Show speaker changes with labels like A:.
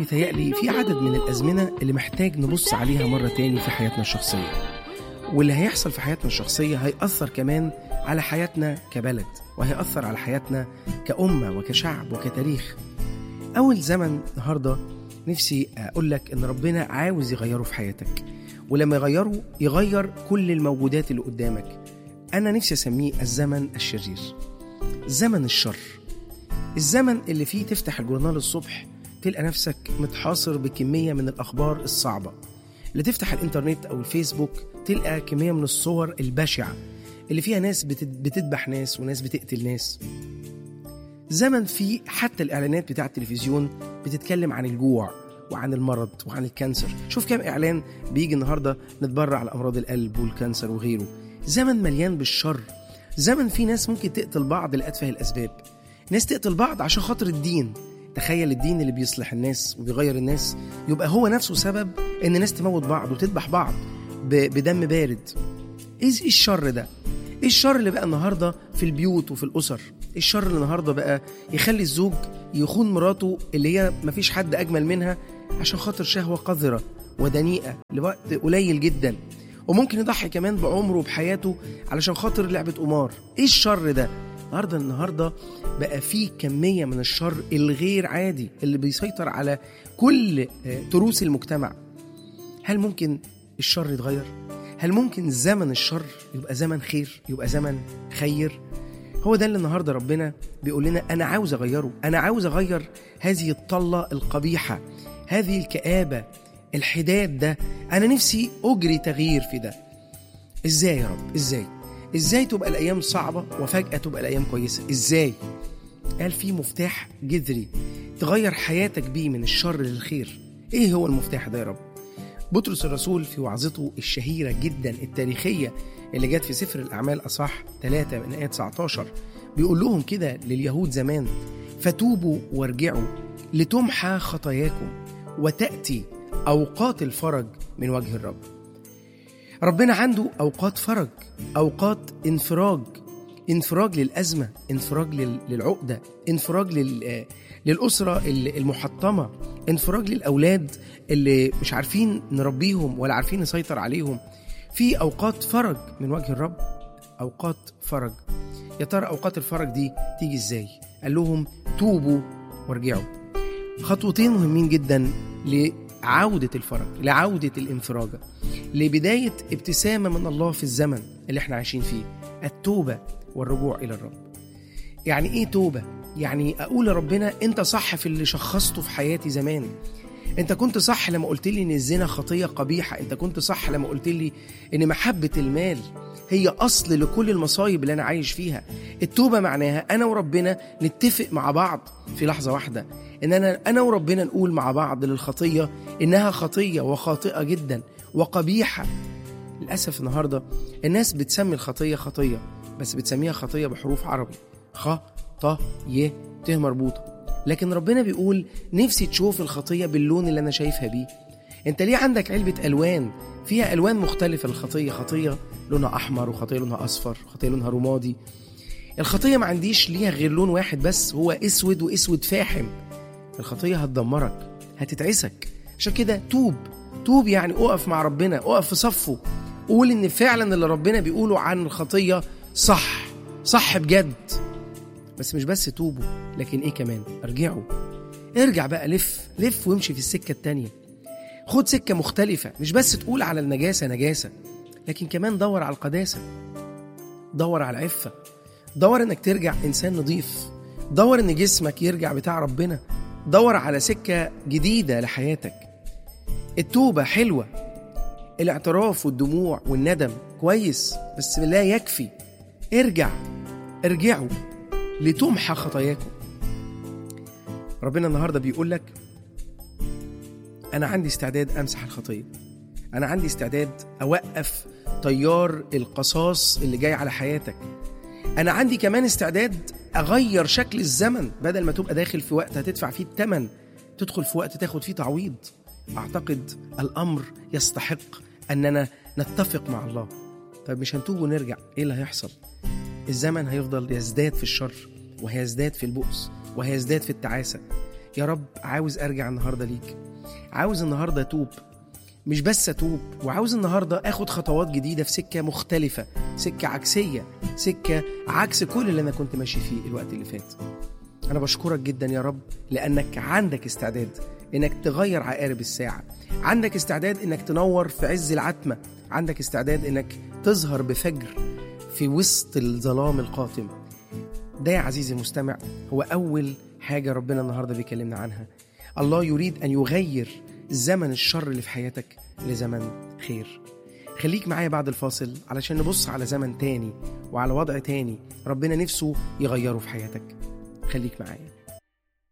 A: متهيألي في عدد من الأزمنة اللي محتاج نبص عليها مرة تاني في حياتنا الشخصية واللي هيحصل في حياتنا الشخصية هيأثر كمان على حياتنا كبلد وهيأثر على حياتنا كأمة وكشعب وكتاريخ أول زمن النهاردة نفسي أقول لك إن ربنا عاوز يغيره في حياتك ولما يغيره يغير كل الموجودات اللي قدامك أنا نفسي أسميه الزمن الشرير زمن الشر الزمن اللي فيه تفتح الجورنال الصبح تلقى نفسك متحاصر بكمية من الأخبار الصعبة اللي تفتح الإنترنت أو الفيسبوك تلقى كمية من الصور البشعة اللي فيها ناس بتد- بتذبح ناس وناس بتقتل ناس زمن فيه حتى الإعلانات بتاع التلفزيون بتتكلم عن الجوع وعن المرض وعن الكانسر شوف كام إعلان بيجي النهاردة نتبرع لأمراض القلب والكانسر وغيره زمن مليان بالشر زمن فيه ناس ممكن تقتل بعض لأتفه الأسباب ناس تقتل بعض عشان خاطر الدين تخيل الدين اللي بيصلح الناس وبيغير الناس يبقى هو نفسه سبب ان ناس تموت بعض وتذبح بعض ب- بدم بارد ايه إيه الشر ده ايه الشر اللي بقى النهارده في البيوت وفي الاسر إيه الشر اللي النهارده بقى يخلي الزوج يخون مراته اللي هي مفيش حد اجمل منها عشان خاطر شهوه قذره ودنيئه لوقت قليل جدا وممكن يضحي كمان بعمره وبحياته علشان خاطر لعبه قمار ايه الشر ده النهارده النهارده بقى في كميه من الشر الغير عادي اللي بيسيطر على كل آه، تروس المجتمع هل ممكن الشر يتغير؟ هل ممكن زمن الشر يبقى زمن خير؟ يبقى زمن خير؟ هو ده اللي النهارده ربنا بيقول لنا انا عاوز اغيره، انا عاوز اغير هذه الطله القبيحه، هذه الكآبه، الحداد ده، انا نفسي اجري تغيير في ده. ازاي يا رب؟ ازاي؟ ازاي تبقى الايام صعبه وفجاه تبقى الايام كويسه؟ ازاي؟ قال في مفتاح جذري تغير حياتك بيه من الشر للخير. ايه هو المفتاح ده يا رب؟ بطرس الرسول في وعظته الشهيرة جدا التاريخية اللي جت في سفر الأعمال أصح 3 من آية 19 بيقول لهم كده لليهود زمان فتوبوا وارجعوا لتمحى خطاياكم وتأتي أوقات الفرج من وجه الرب ربنا عنده أوقات فرج أوقات انفراج انفراج للأزمة انفراج لل- للعقدة انفراج لل... آه، للأسرة ال- المحطمة انفراج للأولاد اللي مش عارفين نربيهم ولا عارفين نسيطر عليهم في أوقات فرج من وجه الرب أوقات فرج يا ترى أوقات الفرج دي تيجي إزاي قال لهم توبوا وارجعوا خطوتين مهمين جدا لعودة الفرج لعودة الانفراجة لبداية ابتسامة من الله في الزمن اللي احنا عايشين فيه التوبة والرجوع إلى الرب يعني ايه توبة؟ يعني اقول لربنا انت صح في اللي شخصته في حياتي زمان انت كنت صح لما قلت لي ان الزنا خطية قبيحة انت كنت صح لما قلت لي ان محبة المال هي اصل لكل المصايب اللي انا عايش فيها التوبة معناها انا وربنا نتفق مع بعض في لحظة واحدة ان انا انا وربنا نقول مع بعض للخطية انها خطية وخاطئة جدا وقبيحة للأسف النهاردة الناس بتسمي الخطية خطية بس بتسميها خطية بحروف عربي خ ط ي ت مربوطة لكن ربنا بيقول نفسي تشوف الخطية باللون اللي أنا شايفها بيه أنت ليه عندك علبة ألوان فيها ألوان مختلفة للخطية خطية لونها أحمر وخطية لونها أصفر وخطية لونها رمادي الخطية ما عنديش ليها غير لون واحد بس هو أسود وأسود فاحم الخطية هتدمرك هتتعسك عشان كده توب توب يعني اقف مع ربنا اقف في صفه قول ان فعلا اللي ربنا بيقوله عن الخطية صح صح بجد بس مش بس توبوا لكن ايه كمان ارجعوا ارجع بقى لف لف وامشي في السكة التانية خد سكة مختلفة مش بس تقول على النجاسة نجاسة لكن كمان دور على القداسة دور على العفة دور انك ترجع انسان نظيف دور ان جسمك يرجع بتاع ربنا دور على سكة جديدة لحياتك التوبة حلوة الاعتراف والدموع والندم كويس بس لا يكفي ارجع ارجعوا لتمحى خطاياكم ربنا النهارده بيقول لك انا عندي استعداد امسح الخطيه انا عندي استعداد اوقف تيار القصاص اللي جاي على حياتك انا عندي كمان استعداد اغير شكل الزمن بدل ما تبقى داخل في وقت هتدفع فيه الثمن تدخل في وقت تاخد فيه تعويض اعتقد الامر يستحق اننا نتفق مع الله طيب مش هنتوب ونرجع ايه اللي هيحصل الزمن هيفضل يزداد في الشر وهيزداد في البؤس وهيزداد في التعاسه يا رب عاوز ارجع النهارده ليك عاوز النهارده اتوب مش بس اتوب وعاوز النهارده اخد خطوات جديده في سكه مختلفه سكه عكسيه سكه عكس كل اللي انا كنت ماشي فيه الوقت اللي فات انا بشكرك جدا يا رب لانك عندك استعداد انك تغير عقارب الساعه عندك استعداد انك تنور في عز العتمه عندك استعداد انك تظهر بفجر في وسط الظلام القاتم ده يا عزيزي المستمع هو اول حاجه ربنا النهارده بيكلمنا عنها الله يريد ان يغير زمن الشر اللي في حياتك لزمن خير خليك معايا بعد الفاصل علشان نبص على زمن تاني وعلى وضع تاني ربنا نفسه يغيره في حياتك خليك معايا